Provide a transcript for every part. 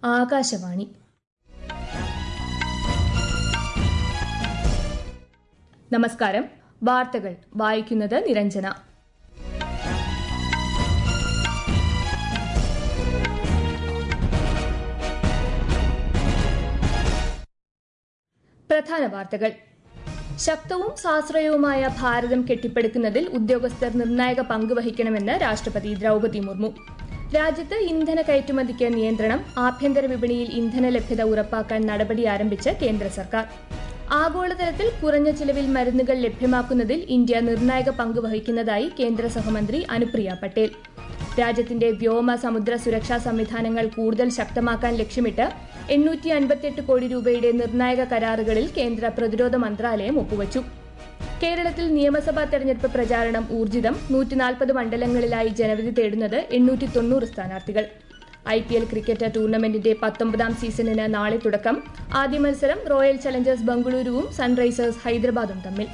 ആകാശവാണി നമസ്കാരം വാർത്തകൾ വായിക്കുന്നത് നിരഞ്ജന പ്രധാന വാർത്തകൾ ശക്തവും സാശ്രയവുമായ ഭാരതം കെട്ടിപ്പടുക്കുന്നതിൽ ഉദ്യോഗസ്ഥർ നിർണായക പങ്ക് വഹിക്കണമെന്ന് രാഷ്ട്രപതി ദ്രൗപതി മുർമു രാജ്യത്ത് ഇന്ധന കയറ്റുമതിക്ക് നിയന്ത്രണം ആഭ്യന്തര വിപണിയിൽ ഇന്ധന ലഭ്യത ഉറപ്പാക്കാൻ നടപടി ആരംഭിച്ച് കേന്ദ്ര സർക്കാർ ആഗോളതലത്തിൽ കുറഞ്ഞ ചിലവിൽ മരുന്നുകൾ ലഭ്യമാക്കുന്നതിൽ ഇന്ത്യ നിർണായക പങ്ക് വഹിക്കുന്നതായി കേന്ദ്ര സഹമന്ത്രി അനുപ്രിയ പട്ടേൽ രാജ്യത്തിന്റെ വ്യോമ സമുദ്ര സുരക്ഷാ സംവിധാനങ്ങൾ കൂടുതൽ ശക്തമാക്കാൻ ലക്ഷ്യമിട്ട് എണ്ണൂറ്റി അൻപത്തിയെട്ട് കോടി രൂപയുടെ നിർണായക കരാറുകളിൽ കേന്ദ്ര പ്രതിരോധ മന്ത്രാലയം ഒപ്പുവച്ചു കേരളത്തിൽ നിയമസഭാ തെരഞ്ഞെടുപ്പ് പ്രചാരണം ഊർജിതം നൂറ്റിനാൽപ്പത് മണ്ഡലങ്ങളിലായി ജനവിധി തേടുന്നത് എണ്ണൂറ്റി തൊണ്ണൂറ് സ്ഥാനാർത്ഥികൾ ഐ പി എൽ ക്രിക്കറ്റ് ടൂർണമെന്റിന്റെ പത്തൊമ്പതാം സീസണിന് നാളെ തുടക്കം ആദ്യ മത്സരം റോയൽ ചലഞ്ചേഴ്സ് ബംഗളൂരുവും സൺറൈസേഴ്സ് ഹൈദരാബാദും തമ്മിൽ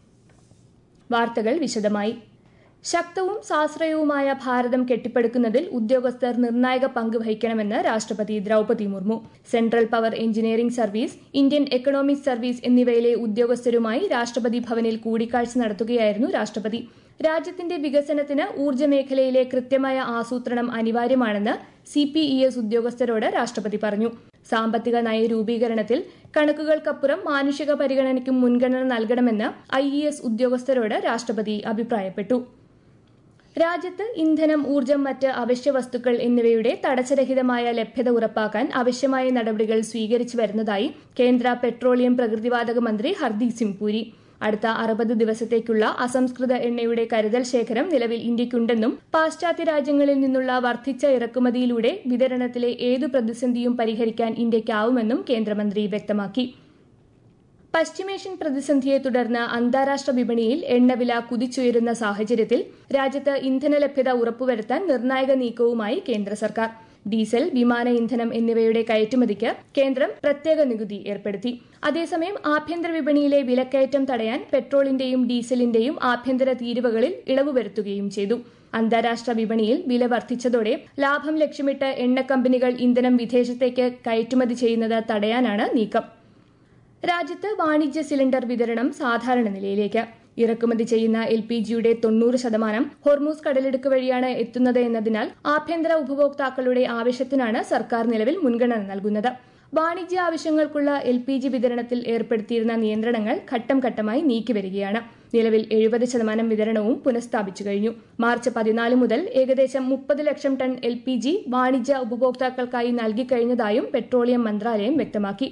വാർത്തകൾ വിശദമായി ശക്തവും സാശ്രയവുമായ ഭാരതം കെട്ടിപ്പടുക്കുന്നതിൽ ഉദ്യോഗസ്ഥർ നിർണായക പങ്ക് വഹിക്കണമെന്ന് രാഷ്ട്രപതി Droupadi Murmu central power engineering service Indian economic service എന്നിവയിലെ ഉദ്യോഗസ്ഥരുമായി രാഷ്ട്രപതി ഭവനിൽ കൂടിക്കാഴ്ച നടത്തുകയായിരുന്നു രാഷ്ട്രപതി രാജ്യത്തിന്റെ വികസനത്തിന് ഊർജ്ജ മേഖലയിലെ കൃത്യമായ ആസൂത്രണം അനിവാര്യമാണെന്ന് സി പി ഇ എസ് ഉദ്യോഗസ്ഥരോട് രാഷ്ട്രപതി പറഞ്ഞു സാമ്പത്തിക നയരൂപീകരണത്തിൽ കണക്കുകൾക്കപ്പുറം മാനുഷിക പരിഗണനയ്ക്കും മുൻഗണന നൽകണമെന്ന് ഐ ഇ എസ് ഉദ്യോഗസ്ഥരോട് രാഷ്ട്രപതി അഭിപ്രായപ്പെട്ടു രാജ്യത്ത് ഇന്ധനം ഊർജ്ജം മറ്റ് അവശ്യ വസ്തുക്കൾ എന്നിവയുടെ തടസ്സരഹിതമായ ലഭ്യത ഉറപ്പാക്കാൻ ആവശ്യമായ നടപടികൾ സ്വീകരിച്ചു വരുന്നതായി കേന്ദ്ര പെട്രോളിയം പ്രകൃതിവാതക മന്ത്രി ഹർദീപ് സിംഗ് പുരി അടുത്ത അറുപത് ദിവസത്തേക്കുള്ള അസംസ്കൃത എണ്ണയുടെ കരുതൽ ശേഖരം നിലവിൽ ഇന്ത്യയ്ക്കുണ്ടെന്നും പാശ്ചാത്യ രാജ്യങ്ങളിൽ നിന്നുള്ള വർദ്ധിച്ച ഇറക്കുമതിയിലൂടെ വിതരണത്തിലെ ഏതു പ്രതിസന്ധിയും പരിഹരിക്കാൻ ഇന്ത്യയ്ക്കാവുമെന്നും കേന്ദ്രമന്ത്രി വ്യക്തമാക്കി പശ്ചിമേഷ്യൻ പ്രതിസന്ധിയെ തുടർന്ന് അന്താരാഷ്ട്ര വിപണിയിൽ എണ്ണവില കുതിച്ചുയരുന്ന സാഹചര്യത്തിൽ രാജ്യത്ത് ഇന്ധന ലഭ്യത ഉറപ്പുവരുത്താൻ നിർണായക നീക്കവുമായി കേന്ദ്ര സർക്കാർ ഡീസൽ വിമാന ഇന്ധനം എന്നിവയുടെ കയറ്റുമതിക്ക് കേന്ദ്രം പ്രത്യേക നികുതി ഏർപ്പെടുത്തി അതേസമയം ആഭ്യന്തര വിപണിയിലെ വിലക്കയറ്റം തടയാൻ പെട്രോളിന്റെയും ഡീസലിന്റെയും ആഭ്യന്തര തീരുവകളിൽ ഇളവ് വരുത്തുകയും ചെയ്തു അന്താരാഷ്ട്ര വിപണിയിൽ വില വർദ്ധിച്ചതോടെ ലാഭം ലക്ഷ്യമിട്ട് എണ്ണ കമ്പനികൾ ഇന്ധനം വിദേശത്തേക്ക് കയറ്റുമതി ചെയ്യുന്നത് തടയാനാണ് നീക്കം രാജ്യത്ത് വാണിജ്യ സിലിണ്ടർ വിതരണം സാധാരണ നിലയിലേക്ക് ഇറക്കുമതി ചെയ്യുന്ന എൽ പി ജിയുടെ തൊണ്ണൂറ് ശതമാനം ഹോർമൂസ് കടലിടുക്ക് വഴിയാണ് എത്തുന്നത് എന്നതിനാൽ ആഭ്യന്തര ഉപഭോക്താക്കളുടെ ആവശ്യത്തിനാണ് സർക്കാർ നിലവിൽ മുൻഗണന നൽകുന്നത് വാണിജ്യ ആവശ്യങ്ങൾക്കുള്ള എൽ പി ജി വിതരണത്തിൽ ഏർപ്പെടുത്തിയിരുന്ന നിയന്ത്രണങ്ങൾ ഘട്ടം ഘട്ടമായി നീക്കിവരികയാണ് നിലവിൽ എഴുപത് ശതമാനം വിതരണവും പുനഃസ്ഥാപിച്ചു കഴിഞ്ഞു മാർച്ച് പതിനാല് മുതൽ ഏകദേശം മുപ്പത് lakh ton L P G വാണിജ്യ ഉപഭോക്താക്കൾക്കായി നൽകിക്കഴിഞ്ഞതായും പെട്രോളിയം മന്ത്രാലയം വ്യക്തമാക്കി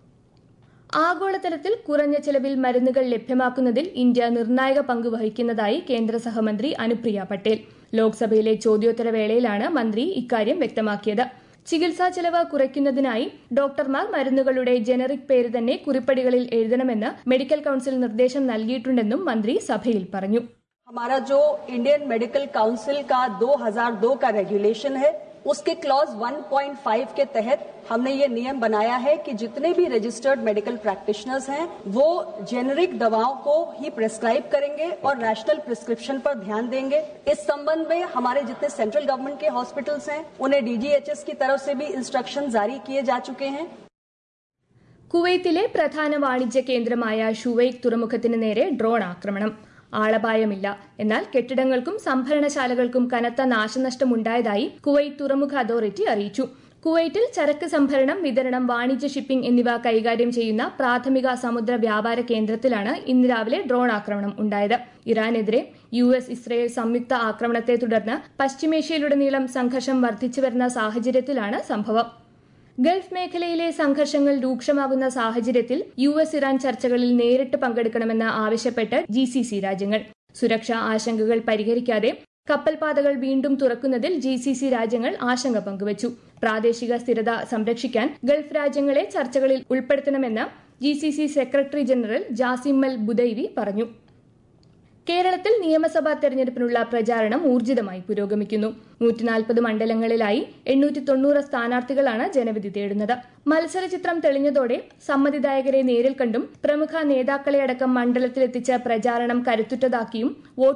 ആഗോളതലത്തിൽ കുറഞ്ഞ ചെലവിൽ മരുന്നുകൾ ലഭ്യമാക്കുന്നതിൽ ഇന്ത്യ നിർണായക പങ്ക് വഹിക്കുന്നതായി കേന്ദ്ര സഹമന്ത്രി അനുപ്രിയ പട്ടേൽ ലോക്സഭയിലെ ചോദ്യോത്തര വേളയിലാണ് മന്ത്രി ഇക്കാര്യം വ്യക്തമാക്കിയത് ചികിത്സാ ചെലവ് കുറയ്ക്കുന്നതിനായി ഡോക്ടർമാർ മരുന്നുകളുടെ ജനറിക് പേര് തന്നെ കുറിപ്പടികളിൽ എഴുതണമെന്ന് മെഡിക്കൽ കൌൺസിൽ നിർദ്ദേശം നൽകിയിട്ടുണ്ടെന്നും മന്ത്രി സഭയിൽ പറഞ്ഞു हमारा जो इंडियन मेडिकल काउंसिल का 2002 का रेगुलेशन है उसके क्लॉज 1.5 के तहत हमने ये नियम बनाया है कि जितने भी रजिस्टर्ड मेडिकल प्रैक्टिशनर्स हैं वो जेनरिक दवाओं को ही प्रिस्क्राइब करेंगे और नेशनल प्रिस्क्रिप्शन पर ध्यान देंगे इस संबंध में हमारे जितने सेंट्रल गवर्नमेंट के हॉस्पिटल्स हैं उन्हें डीजीएचएस की तरफ से भी इंस्ट्रक्शन जारी किए जा चुके हैं കുവൈത്തിലെ പ്രധാന വാണിജ്യ കേന്ദ്രമായ ഷുവൈക്ക് തുറമുഖത്തിന് നേരെ ഡ്രോൺ ആക്രമണം ആളപായമില്ല എന്നാൽ കെട്ടിടങ്ങൾക്കും സംഭരണശാലകൾക്കും കനത്ത നാശനഷ്ടമുണ്ടായതായി കുവൈറ്റ് തുറമുഖ അതോറിറ്റി അറിയിച്ചു കുവൈറ്റിൽ ചരക്ക് സംഭരണം വിതരണം വാണിജ്യ ഷിപ്പിംഗ് എന്നിവ കൈകാര്യം ചെയ്യുന്ന പ്രാഥമിക സമുദ്ര വ്യാപാര കേന്ദ്രത്തിലാണ് ഇന്ന് രാവിലെ ഡ്രോൺ ആക്രമണം ഉണ്ടായത് ഇറാനെതിരെ യു എസ് ഇസ്രയേൽ സംയുക്ത ആക്രമണത്തെ തുടർന്ന് പശ്ചിമേഷ്യയിലുടനീളം സംഘർഷം വർദ്ധിച്ചുവരുന്ന സാഹചര്യത്തിലാണ് സംഭവം ഗൾഫ് മേഖലയിലെ സംഘർഷങ്ങൾ രൂക്ഷമാകുന്ന സാഹചര്യത്തിൽ യു എസ് ഇറാൻ ചർച്ചകളിൽ നേരിട്ട് പങ്കെടുക്കണമെന്ന് ആവശ്യപ്പെട്ട് ജി സി സി രാജ്യങ്ങൾ സുരക്ഷാ ആശങ്കകൾ പരിഹരിക്കാതെ കപ്പൽപാതകൾ വീണ്ടും തുറക്കുന്നതിൽ ജി സി സി രാജ്യങ്ങൾ ആശങ്ക പങ്കുവച്ചു പ്രാദേശിക സ്ഥിരത സംരക്ഷിക്കാൻ ഗൾഫ് രാജ്യങ്ങളെ ചർച്ചകളിൽ ഉൾപ്പെടുത്തണമെന്ന് G C C secretary general Jasim al Budaiwi പറഞ്ഞു കേരളത്തിൽ നിയമസഭാ തെരഞ്ഞെടുപ്പിനുള്ള പ്രചാരണം ഊർജിതമായി പുരോഗമിക്കുന്നു നൂറ്റിനാൽപ്പത് മണ്ഡലങ്ങളിലായി എണ്ണൂറ്റി തൊണ്ണൂറ് സ്ഥാനാർത്ഥികളാണ് ജനവിധി തേടുന്നത് മത്സരചിത്രം തെളിഞ്ഞതോടെ സമ്മതിദായകരെ നേരിൽ കണ്ടും പ്രമുഖ നേതാക്കളെ അടക്കം മണ്ഡലത്തിലെത്തിച്ച പ്രചാരണം കരുത്തുറ്റതാക്കിയും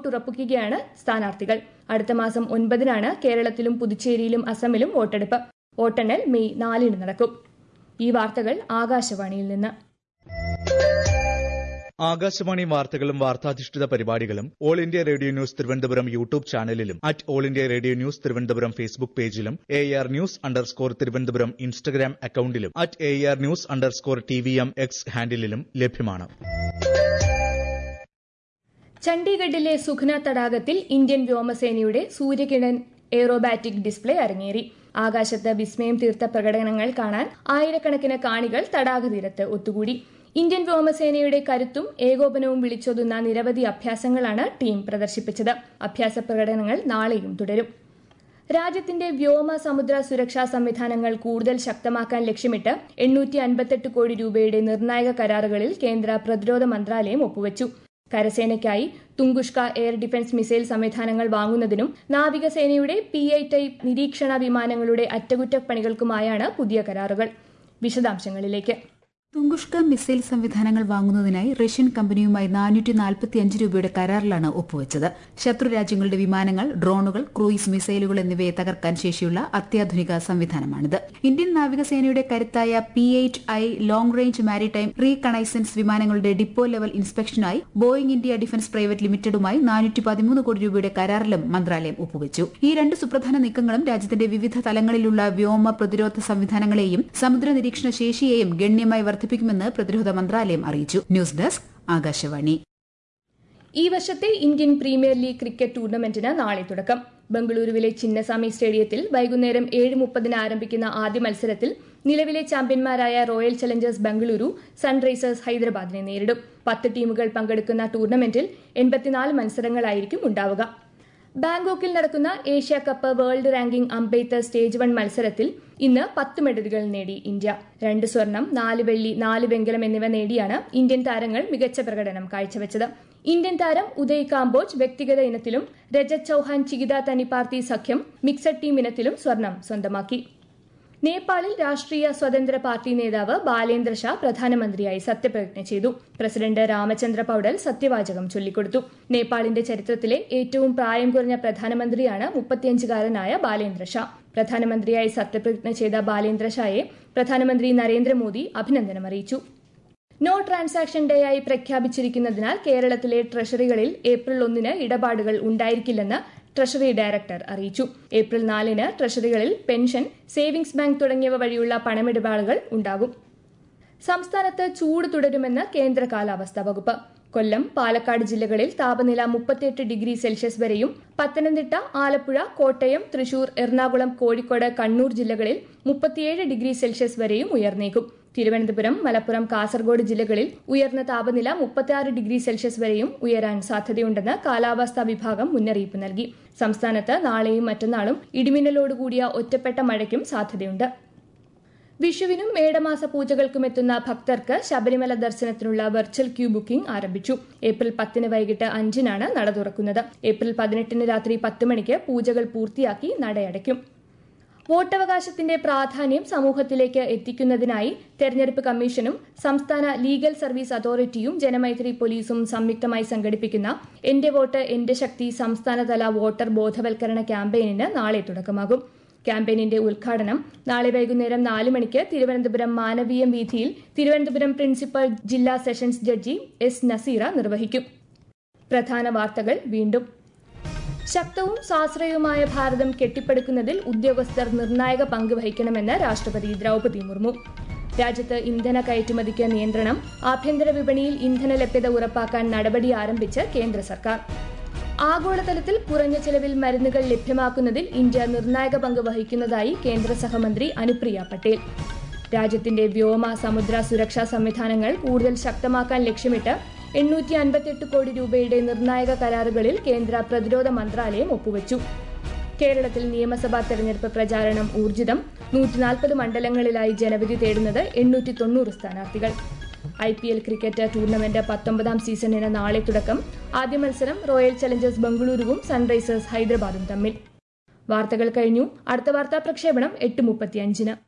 വോട്ടുറപ്പിക്കുകയാണ് സ്ഥാനാർത്ഥികൾ അടുത്ത മാസം ഒൻപതിനാണ് കേരളത്തിലും പുതുച്ചേരിയിലും അസമിലും വോട്ടെടുപ്പ് വോട്ടെണ്ണൽ മെയ് നാലിന് നടക്കും ഈ വാർത്തകൾ ആകാശവാണിയിൽ നിന്ന് ആകാശവാണി വാർത്തകളും വാർത്താധിഷ്ഠിത പരിപാടികളും all India radio news Thiruvananthapuram YouTube ചാനലിലും at all India radio news Thiruvananthapuram Facebook പേജിലും A R news underscore Thiruvananthapuram Instagram അക്കൌണ്ടിലും at A R news underscore T V M X ഹാൻഡിലും ലഭ്യമാണ് ചണ്ഡീഗഡിലെ സുഖ്ന തടാകത്തിൽ ഇന്ത്യൻ വ്യോമസേനയുടെ സൂര്യകിരൺ എയ്റോബാറ്റിക് ഡിസ്പ്ലേ അരങ്ങേറി ആകാശത്ത് വിസ്മയം തീർത്ത പ്രകടനങ്ങൾ കാണാൻ ആയിരക്കണക്കിന് കാണികൾ തടാക തീരത്ത് ഒത്തുകൂടി ഇന്ത്യൻ വ്യോമസേനയുടെ കരുത്തും ഏകോപനവും വിളിച്ചോതുന്ന നിരവധി അഭ്യാസങ്ങളാണ് ടീം പ്രദർശിപ്പിച്ചത് അഭ്യാസ പ്രകടനങ്ങൾ നാളെയും തുടരും രാജ്യത്തിന്റെ വ്യോമ സമുദ്ര സുരക്ഷാ സംവിധാനങ്ങൾ കൂടുതൽ ശക്തമാക്കാൻ ലക്ഷ്യമിട്ട് എണ്ണൂറ്റി അൻപത്തെട്ട് കോടി രൂപയുടെ നിർണായക കരാറുകളിൽ കേന്ദ്ര പ്രതിരോധ മന്ത്രാലയം ഒപ്പുവച്ചു കരസേനയ്ക്കായി തുങ്കുഷ്ക എയർ ഡിഫൻസ് മിസൈൽ സംവിധാനങ്ങൾ വാങ്ങുന്നതിനും നാവികസേനയുടെ പി ഐ ടൈപ്പ് നിരീക്ഷണ വിമാനങ്ങളുടെ അറ്റകുറ്റപ്പണികൾക്കുമായാണ് പുതിയ കരാറുകൾ വിശദാംശങ്ങളിലേക്ക് തുങ്കുഷ്ക മിസൈൽ സംവിധാനങ്ങൾ വാങ്ങുന്നതിനായി റഷ്യൻ കമ്പനിയുമായി നാനൂറ്റി നാൽപ്പത്തിയഞ്ച് രൂപയുടെ കരാറിലാണ് ഒപ്പുവച്ചത് ശത്രു രാജ്യങ്ങളുടെ വിമാനങ്ങൾ ഡ്രോണുകൾ ക്രൂയിസ് മിസൈലുകൾ എന്നിവയെ തകർക്കാൻ ശേഷിയുള്ള അത്യാധുനിക സംവിധാനമാണിത് ഇന്ത്യൻ നാവികസേനയുടെ കരുത്തായ P eight I long range maritime reconnaissance വിമാനങ്ങളുടെ ഡിപ്പോ ലെവൽ ഇൻസ്പെക്ഷനായി ബോയിങ് ഇന്ത്യ ഡിഫൻസ് പ്രൈവറ്റ് ലിമിറ്റഡുമായി നാനൂറ്റി പതിമൂന്ന് കോടി രൂപയുടെ കരാറിലും മന്ത്രാലയം ഒപ്പുവച്ചു ഈ രണ്ട് സുപ്രധാന നീക്കങ്ങളും രാജ്യത്തിന്റെ വിവിധ തലങ്ങളിലുള്ള വ്യോമ പ്രതിരോധ സംവിധാനങ്ങളെയും സമുദ്ര നിരീക്ഷണ ശേഷിയെയും ഗണ്യമായി വർദ്ധിപ്പിക്കുമെന്ന് പ്രതിരോധ മന്ത്രാലയം അറിയിച്ചു ന്യൂസ് ഡെസ്ക് ആകാശവാണി ഈ വർഷത്തെ ഇന്ത്യൻ പ്രീമിയർ ലീഗ് ക്രിക്കറ്റ് ടൂർണമെന്റിന് നാളെ തുടക്കം ബംഗളൂരുവിലെ ചിന്നസ്വാമി സ്റ്റേഡിയത്തിൽ വൈകുന്നേരം ഏഴ് മുപ്പതിന് ആരംഭിക്കുന്ന ആദ്യ മത്സരത്തിൽ നിലവിലെ ചാമ്പ്യന്മാരായ റോയൽ ചലഞ്ചേഴ്സ് ബംഗളൂരു സൺറൈസേഴ്സ് ഹൈദരാബാദിനെ നേരിടും പത്ത് ടീമുകൾ പങ്കെടുക്കുന്ന ടൂർണമെന്റിൽ എൺപത്തിനാല് മത്സരങ്ങളായിരിക്കും ഉണ്ടാവുക ബാങ്കോക്കിൽ നടക്കുന്ന ഏഷ്യ കപ്പ് വേൾഡ് റാങ്കിംഗ് അമ്പെയ്ത്ത് സ്റ്റേജ് വൺ മത്സരത്തിൽ ഇന്ന് പത്ത് മെഡലുകൾ നേടി ഇന്ത്യ രണ്ട് സ്വർണം നാല് വെള്ളി നാല് വെങ്കലം എന്നിവ നേടിയാണ് ഇന്ത്യൻ താരങ്ങൾ മികച്ച പ്രകടനം കാഴ്ചവെച്ചത് ഇന്ത്യൻ താരം ഉദയ് കാംബോജ് വ്യക്തിഗത ഇനത്തിലും രജത് ചൌഹാൻ ചികിത തനിപ്പാർത്തി സഖ്യം മിക്സഡ് ടീം ഇനത്തിലും സ്വർണം സ്വന്തമാക്കി നേപ്പാളിൽ രാഷ്ട്രീയ സ്വതന്ത്ര പാർട്ടി നേതാവ് ബാലേന്ദ്ര ഷാ പ്രധാനമന്ത്രിയായി സത്യപ്രതിജ്ഞ ചെയ്തു പ്രസിഡന്റ് രാമചന്ദ്ര പൌഡൽ സത്യവാചകം ചൊല്ലിക്കൊടുത്തു നേപ്പാളിന്റെ ചരിത്രത്തിലെ ഏറ്റവും പ്രായം കുറഞ്ഞ പ്രധാനമന്ത്രിയാണ് മുപ്പത്തിയഞ്ചുകാരനായ ബാലേന്ദ്ര ഷാ പ്രധാനമന്ത്രിയായി സത്യപ്രതിജ്ഞ ചെയ്ത ബാലേന്ദ്ര ഷായെ പ്രധാനമന്ത്രി നരേന്ദ്രമോദി അഭിനന്ദനം അറിയിച്ചു നോ ട്രാൻസാക്ഷൻ ഡേ ആയി പ്രഖ്യാപിച്ചിരിക്കുന്നതിനാൽ കേരളത്തിലെ ട്രഷറികളിൽ ഏപ്രിൽ ഒന്നിന് ഇടപാടുകൾ ഉണ്ടായിരിക്കില്ലെന്ന് ട്രഷറി ഡയറക്ടർ അറിയിച്ചു ഏപ്രിൽ നാലിന് ട്രഷറികളിൽ പെൻഷൻ സേവിംഗ്സ് ബാങ്ക് തുടങ്ങിയവ വഴിയുള്ള പണമിടപാടുകൾ ഉണ്ടാകും സംസ്ഥാനത്ത് ചൂട് തുടരുമെന്ന് കേന്ദ്ര കാലാവസ്ഥാ വകുപ്പ് കൊല്ലം പാലക്കാട് ജില്ലകളിൽ താപനില മുപ്പത്തിയെട്ട് ഡിഗ്രി സെൽഷ്യസ് വരെയും പത്തനംതിട്ട ആലപ്പുഴ കോട്ടയം തൃശൂർ എറണാകുളം കോഴിക്കോട് കണ്ണൂർ ജില്ലകളിൽ മുപ്പത്തിയേഴ് ഡിഗ്രി സെൽഷ്യസ് വരെയും ഉയർന്നേക്കും തിരുവനന്തപുരം മലപ്പുറം കാസർഗോഡ് ജില്ലകളിൽ ഉയർന്ന താപനില മുപ്പത്തിയാറ് ഡിഗ്രി സെൽഷ്യസ് വരെയും ഉയരാൻ സാധ്യതയുണ്ടെന്ന് കാലാവസ്ഥാ വിഭാഗം മുന്നറിയിപ്പ് നൽകി സംസ്ഥാനത്ത് നാളെയും മറ്റന്നാളും ഇടിമിന്നലോടുകൂടിയ ഒറ്റപ്പെട്ട മഴയ്ക്കും സാധ്യതയുണ്ട് വിഷുവിനും മേടമാസ പൂജകൾക്കും എത്തുന്ന ഭക്തർക്ക് ശബരിമല ദർശനത്തിനുള്ള വെർച്വൽ ക്യൂ ബുക്കിംഗ് ആരംഭിച്ചു ഏപ്രിൽ പത്തിന് വൈകിട്ട് അഞ്ചിനാണ് നട തുറക്കുന്നത് ഏപ്രിൽ പതിനെട്ടിന് രാത്രി പത്ത് മണിക്ക് പൂജകൾ പൂർത്തിയാക്കി നടയടയ്ക്കും വോട്ടവകാശത്തിന്റെ പ്രാധാന്യം സമൂഹത്തിലേക്ക് എത്തിക്കുന്നതിനായി തെരഞ്ഞെടുപ്പ് കമ്മീഷനും സംസ്ഥാന ലീഗൽ സർവീസ് അതോറിറ്റിയും ജനമൈത്രി പോലീസും സംയുക്തമായി സംഘടിപ്പിക്കുന്ന എന്റെ വോട്ട് എന്റെ ശക്തി സംസ്ഥാനതല വോട്ടർ ബോധവൽക്കരണ ക്യാമ്പയിനിന് നാളെ തുടക്കമാകും ക്യാമ്പയിനിന്റെ ഉദ്ഘാടനം നാളെ വൈകുന്നേരം നാല് മണിക്ക് തിരുവനന്തപുരം മാനവീയം വീഥിയിൽ തിരുവനന്തപുരം പ്രിൻസിപ്പൽ ജില്ലാ സെഷൻസ് ജഡ്ജി എസ് നസീറ നിർവഹിക്കും പ്രധാന വാർത്തകൾ വീണ്ടും ശക്തവും സ്വാശ്രയവുമായ ഭാരതം കെട്ടിപ്പടുക്കുന്നതിൽ ഉദ്യോഗസ്ഥർ നിർണായക പങ്ക് വഹിക്കണമെന്ന് രാഷ്ട്രപതി ദ്രൗപദി മുർമു രാജ്യത്ത് ഇന്ധന കയറ്റുമതിക്ക് നിയന്ത്രണം ആഭ്യന്തര വിപണിയിൽ ഇന്ധന ലഭ്യത ഉറപ്പാക്കാൻ നടപടി ആരംഭിച്ച് കേന്ദ്ര സർക്കാർ ആഗോളതലത്തിൽ കുറഞ്ഞ ചെലവിൽ മരുന്നുകൾ ലഭ്യമാക്കുന്നതിൽ ഇന്ത്യ നിർണായക പങ്ക് വഹിക്കുന്നതായി കേന്ദ്ര സഹമന്ത്രി അനുപ്രിയ പട്ടേൽ രാജ്യത്തിന്റെ വ്യോമ സമുദ്ര സുരക്ഷാ സംവിധാനങ്ങൾ കൂടുതൽ ശക്തമാക്കാൻ ലക്ഷ്യമിട്ട് എണ്ണൂറ്റി അൻപത്തിയെട്ട് കോടി രൂപയുടെ നിർണായക കരാറുകളിൽ കേന്ദ്ര പ്രതിരോധ മന്ത്രാലയം ഒപ്പുവച്ചു കേരളത്തിൽ നിയമസഭാ തെരഞ്ഞെടുപ്പ് പ്രചാരണം ഊർജിതം നൂറ്റിനാൽപ്പത് മണ്ഡലങ്ങളിലായി ജനവിധി തേടുന്നത് എണ്ണൂറ്റി തൊണ്ണൂറ് സ്ഥാനാർത്ഥികൾ I P L cricket tournament പത്തൊമ്പതാം സീസണിന് നാളെ തുടക്കം ആദ്യ മത്സരം റോയൽ ചലഞ്ചേഴ്സ് ബംഗളൂരുവും സൺറൈസേഴ്സ് ഹൈദരാബാദും തമ്മിൽ വാർത്തകൾ കഴിഞ്ഞു അടുത്ത വാർത്താ പ്രക്ഷേപണം എട്ട് മുപ്പത്തിയഞ്ചിന്